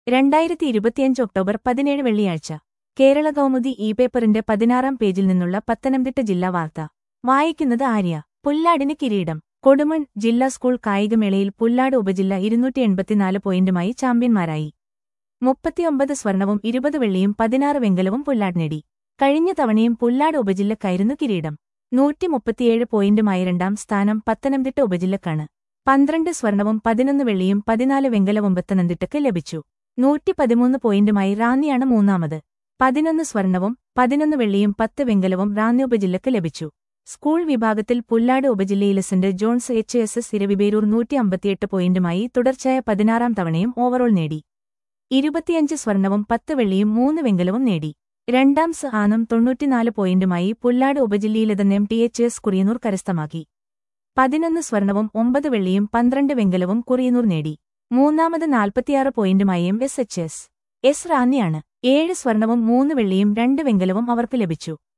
രണ്ടായിരത്തി ഇരുപത്തിയഞ്ച് ഒക്ടോബർ പതിനേഴ് വെള്ളിയാഴ്ച കേരള കൗമുദി ഇ പേപ്പറിന്റെ പതിനാറാം പേജിൽ നിന്നുള്ള പത്തനംതിട്ട ജില്ലാ വാർത്ത വായിക്കുന്നത് ആര്യ പുല്ലാടിന് കിരീടം കൊടുമൺ ജില്ലാ സ്കൂൾ കായികമേളയിൽ പുല്ലാട് ഉപജില്ല ഇരുന്നൂറ്റി എൺപത്തിനാല് പോയിന്റുമായി ചാമ്പ്യന്മാരായി മുപ്പത്തിയൊമ്പത് സ്വർണവും ഇരുപത് വെള്ളിയും പതിനാറ് വെങ്കലവും പുല്ലാട് നേടി കഴിഞ്ഞ തവണയും പുല്ലാട് ഉപജില്ലക്കായിരുന്നു കിരീടം നൂറ്റി മുപ്പത്തിയേഴ് പോയിന്റുമായി രണ്ടാം സ്ഥാനം പത്തനംതിട്ട ഉപജില്ലക്കാണ് പന്ത്രണ്ട് സ്വർണവും പതിനൊന്ന് വെള്ളിയും പതിനാല് വെങ്കലവും പത്തനംതിട്ടയ്ക്ക് ലഭിച്ചു നൂറ്റി പതിമൂന്ന് പോയിന്റുമായി റാന്നിയാണ് മൂന്നാമത് പതിനൊന്ന് സ്വർണവും പതിനൊന്ന് വെള്ളിയും പത്ത് വെങ്കലവും റാന്നി ഉപജില്ലയ്ക്ക് ലഭിച്ചു സ്കൂൾ വിഭാഗത്തിൽ പുല്ലാട് ഉപജില്ലയിലെ സെന്റ് John's H S S Eraviperoor നൂറ്റി അമ്പത്തിയെട്ട് പോയിന്റുമായി തുടർച്ചയായ പതിനാറാം തവണയും ഓവറോൾ നേടി ഇരുപത്തിയഞ്ച് സ്വർണവും പത്ത് വെള്ളിയും മൂന്ന് വെങ്കലവും നേടി രണ്ടാം സ് ആനം തൊണ്ണൂറ്റിനാല് പോയിന്റുമായി പുല്ലാട് ഉപജില്ലയിലെതന്നെ M T H S Kuriyannoor കരസ്ഥമാക്കി പതിനൊന്ന് സ്വർണവും ഒമ്പത് വെള്ളിയും പന്ത്രണ്ട് വെങ്കലവും കുറിയനൂർ നേടി മൂന്നാമത് നാൽപ്പത്തിയാറ് പോയിന്റുമായി M S H S S റാന്നിയാണ് ഏഴ് സ്വർണവും മൂന്ന് വെള്ളിയും രണ്ട് വെങ്കലവും അവർക്ക് ലഭിച്ചു